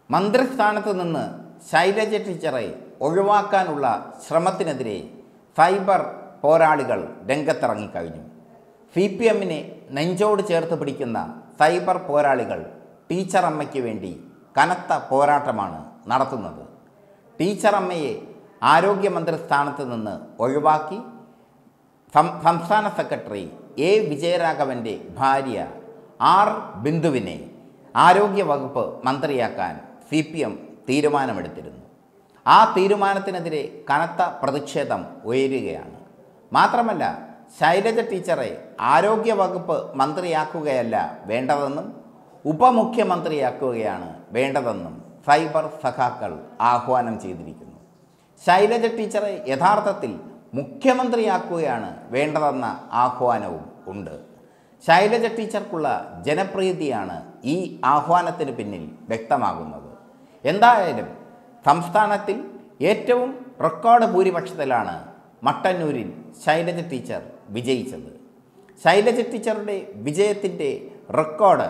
മന്ത്രിസ്ഥാനത്ത് നിന്ന് ശൈലജ ടീച്ചറെ ഒഴിവാക്കാനുള്ള ശ്രമത്തിനെതിരെ സൈബർ പോരാളികൾ രംഗത്തിറങ്ങിക്കഴിഞ്ഞു സി പി എമ്മിനെ നെഞ്ചോട് ചേർത്ത് പിടിക്കുന്ന സൈബർ പോരാളികൾ ടീച്ചർ അമ്മയ്ക്ക് വേണ്ടി കനത്ത പോരാട്ടമാണ് നടത്തുന്നത് ടീച്ചർ അമ്മയെ ആരോഗ്യമന്ത്രി സ്ഥാനത്ത് നിന്ന് ഒഴിവാക്കി സം- സംസ്ഥാന സെക്രട്ടറി എ വിജയരാഘവൻ്റെ ഭാര്യ ആർ ബിന്ദുവിനെ ആരോഗ്യവകുപ്പ് മന്ത്രിയാക്കാൻ സി പി എം തീരുമാനമെടുത്തിരുന്നു ആ തീരുമാനത്തിനെതിരെ കനത്ത പ്രതിഷേധം ഉയരുകയാണ് മാത്രമല്ല ശൈലജ ടീച്ചറെ ആരോഗ്യവകുപ്പ് മന്ത്രിയാക്കുകയല്ല വേണ്ടതെന്നും ഉപമുഖ്യമന്ത്രിയാക്കുകയാണ് വേണ്ടതെന്നും സൈബർ സഖാക്കൾ ആഹ്വാനം ചെയ്തിരിക്കുന്നു ശൈലജ ടീച്ചറെ യഥാർത്ഥത്തിൽ മുഖ്യമന്ത്രിയാക്കുകയാണ് വേണ്ടതെന്ന ആഹ്വാനവും ഉണ്ട് ശൈലജ ടീച്ചർക്കുള്ള ജനപ്രീതിയാണ് ഈ ആഹ്വാനത്തിന് പിന്നിൽ വ്യക്തമാകുന്നത് എന്തായാലും സംസ്ഥാനത്തിൽ ഏറ്റവും റെക്കോർഡ് ഭൂരിപക്ഷത്തിലാണ് മട്ടന്നൂരിൽ ശൈലജ ടീച്ചർ വിജയിച്ചത് ശൈലജ ടീച്ചറുടെ വിജയത്തിൻ്റെ റെക്കോർഡ്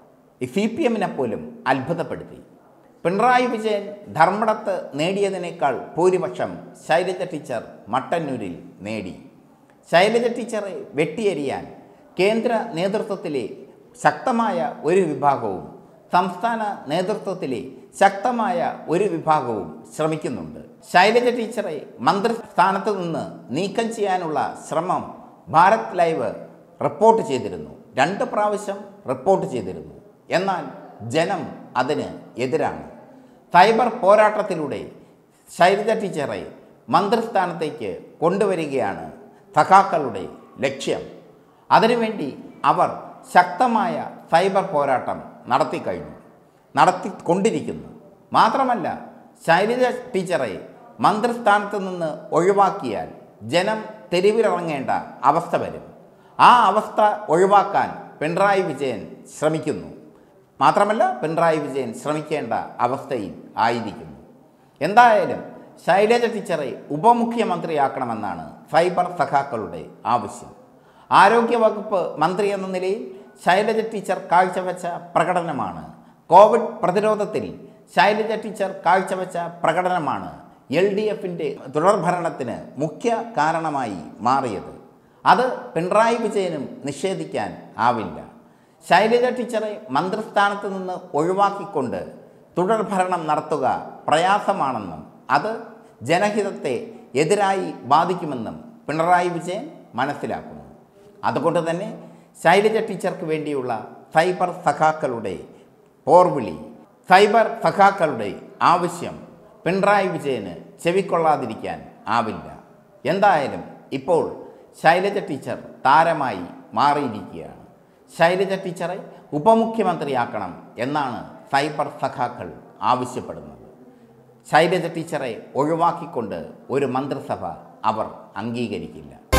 സി പി എമ്മിനെ പോലും അത്ഭുതപ്പെടുത്തി പിണറായി വിജയൻ ധർമ്മടത്ത് നേടിയതിനേക്കാൾ ഭൂരിപക്ഷം ശൈലജ ടീച്ചർ മട്ടന്നൂരിൽ നേടി ശൈലജ ടീച്ചറെ വെട്ടിയെറിയാൻ കേന്ദ്ര നേതൃത്വത്തിലെ ശക്തമായ ഒരു വിഭാഗവും സംസ്ഥാന നേതൃത്വത്തിലെ ശക്തമായ ഒരു വിഭാഗവും ശ്രമിക്കുന്നുണ്ട് ശൈലജ ടീച്ചറെ മന്ത്രിസ്ഥാനത്ത് നിന്ന് നീക്കം ചെയ്യാനുള്ള ശ്രമം ഭാരത് ലൈവ് റിപ്പോർട്ട് ചെയ്തിരുന്നു രണ്ട് പ്രാവശ്യം റിപ്പോർട്ട് ചെയ്തിരുന്നു എന്നാൽ ജനം അതിന് എതിരാണ് സൈബർ പോരാട്ടത്തിലൂടെ ശൈലജ ടീച്ചറെ മന്ത്രിസ്ഥാനത്തേക്ക് കൊണ്ടുവരികയാണ് സഖാക്കളുടെ ലക്ഷ്യം അതിനുവേണ്ടി അവർ ശക്തമായ സൈബർ പോരാട്ടം നടത്തിക്കഴിഞ്ഞു നടത്തിക്കൊണ്ടിരിക്കുന്നു മാത്രമല്ല ശൈലജ ടീച്ചറെ മന്ത്രിസ്ഥാനത്ത് നിന്ന് ഒഴിവാക്കിയാൽ ജനം തെരുവിലിറങ്ങേണ്ട അവസ്ഥ വരും ആ അവസ്ഥ ഒഴിവാക്കാൻ പിണറായി വിജയൻ ശ്രമിക്കുന്നു മാത്രമല്ല പിണറായി വിജയൻ ശ്രമിക്കേണ്ട അവസ്ഥയിൽ ആയിരിക്കുന്നു എന്തായാലും ശൈലജ ടീച്ചറെ ഉപമുഖ്യമന്ത്രിയാക്കണമെന്നാണ് സൈബർ സഖാക്കളുടെ ആവശ്യം ആരോഗ്യവകുപ്പ് മന്ത്രി എന്ന നിലയിൽ ശൈലജ ടീച്ചർ കാഴ്ചവെച്ച പ്രകടനമാണ് കോവിഡ് പ്രതിരോധത്തിൽ ശൈലജ ടീച്ചർ കാഴ്ചവെച്ച പ്രകടനമാണ് എൽ ഡി എഫിൻ്റെ തുടർഭരണത്തിന് മുഖ്യ കാരണമായി മാറിയത് അത് പിണറായി വിജയനും നിഷേധിക്കാൻ ആവില്ല ശൈലജ ടീച്ചറെ മന്ത്രിസ്ഥാനത്ത് നിന്ന് ഒഴിവാക്കിക്കൊണ്ട് തുടർഭരണം നടത്തുക പ്രയാസമാണെന്നും അത് ജനഹിതത്തെ എതിരായി ബാധിക്കുമെന്നും പിണറായി വിജയൻ മനസ്സിലാക്കുന്നു അതുകൊണ്ട് തന്നെ ശൈലജ ടീച്ചർക്ക് വേണ്ടിയുള്ള സൈബർ സഖാക്കളുടെ പോർവിളി സൈബർ സഖാക്കളുടെ ആവശ്യം പിണറായി വിജയന് ചെവിക്കൊള്ളാതിരിക്കാൻ ആവില്ല എന്തായാലും ഇപ്പോൾ ശൈലജ ടീച്ചർ താരമായി മാറിയിരിക്കുകയാണ് ശൈലജ ടീച്ചറെ ഉപമുഖ്യമന്ത്രിയാക്കണം എന്നാണ് സൈബർ സഖാക്കൾ ആവശ്യപ്പെടുന്നത് ശൈലജ ടീച്ചറെ ഒഴിവാക്കിക്കൊണ്ട് ഒരു മന്ത്രിസഭ അവർ അംഗീകരിക്കില്ല